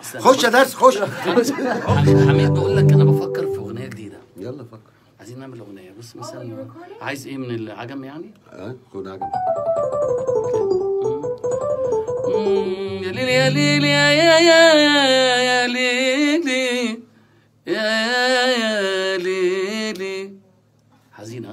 استنى. خش يا درس خش حميد بقول لك انا بفكر في اغنيه جديده يلا فكر عايزين نعمل اغنيه بص مثلا عايز ايه من العجم يعني اه خد عجب مم، يا ليلي يا ليلي يا يا يا يا يا ليلي يا يا يا ليلي حزينة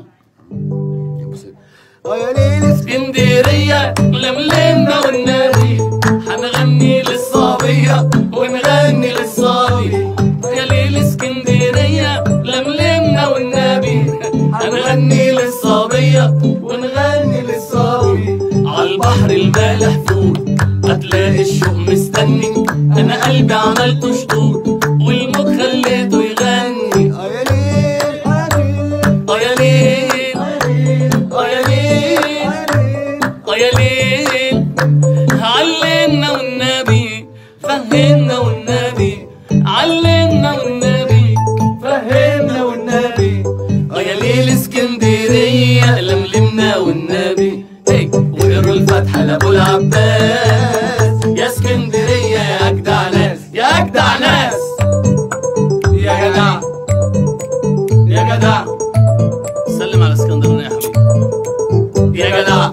بص اه يا ليل اسكندرية لملمنا والنبي هنغني للصبية ونغني للصبي يا ليل اسكندرية لملمنا والنبي هنغني للصبية ونغني للصبي عالبحر المالح فوق هتلاقي الشوق مستني انا قلبي عملته شطوط والموت خليته يغني اه يا ليل اه يا ليل اه يا ليل اه يا ليل علمنا والنبي فهمنا والنبي علمنا والنبي فهمنا والنبي اه يا ليل اسكندرية لملمنا والنبي هي وقروا الفاتحة لابو العباس يا اسكندرية يا اجدع ناس يا اجدع ناس يا جدع يا جدع سلم على اسكندرانية يا حبيبي يا جدع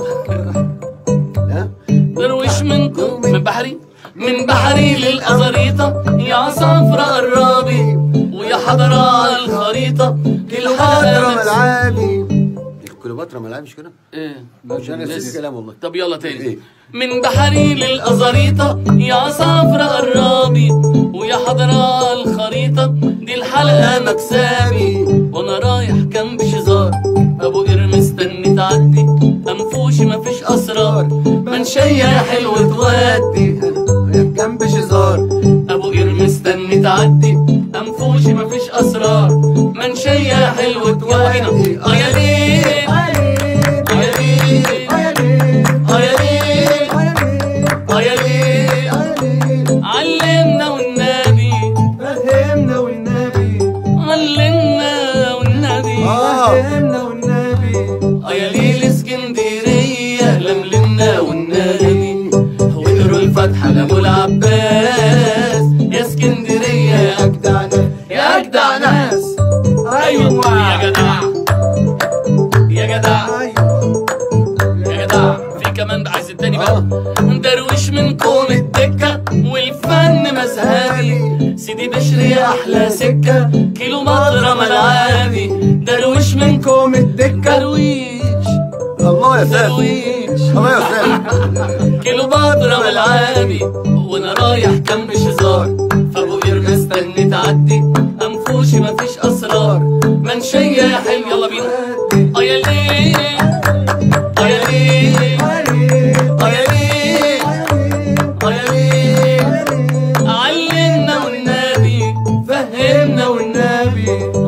ها درويش منكم من بحري من بحري للأزاريطة يا صفرا قرابي ويا حضرة على الخريطة كليوباترا الحالة ملعبي كليوباترا ملعبي مش كده؟ ايه مش انا نسيت لسه. الكلام والله طب يلا تاني إيه؟ من بحري للأزاريطة يا صفرا قرابي ويا حضرة على الخريطة دي الحلقة مكسبي وانا رايح جنب شزار ابو قرم مستني تعدي انفوشي مفيش اسرار منشية حلوة تودي جنب شزار ابو قرم مستني تعدي انفوشي مفيش اسرار منشية حلوة تودي اه يا ليل اه يا ليل اه يا ليل اه يا ليل علمنا والنبي فهمنا والنبي علمنا والنبي فهمنا والنبي اه يا ليل اسكندرية لملمنا والنبي وقروا الفاتحة لابو العباس يا اسكندرية يا اجدع ناس يا اجدع ناس ايوه يا جدع يا جدع ايوه يا جدع في كمان عايز التاني بقى درويش من كوم الدكة والفن مذهبي سيدي بشري احلى سكة كيلو مطرة ملعبي درويش من كوم الدكة درويش الله يا ساتر درويش الله يا ساتر كيلو بطرة ملعبي وانا رايح جنب شزار فابو قير مستني تعدي انفوشي مفيش اسرار منشية يا حلو يلا بينا اه يا ليل اه يا ليل اه يا ليل اه يا ليل علمنا والنبي فهمنا والنبي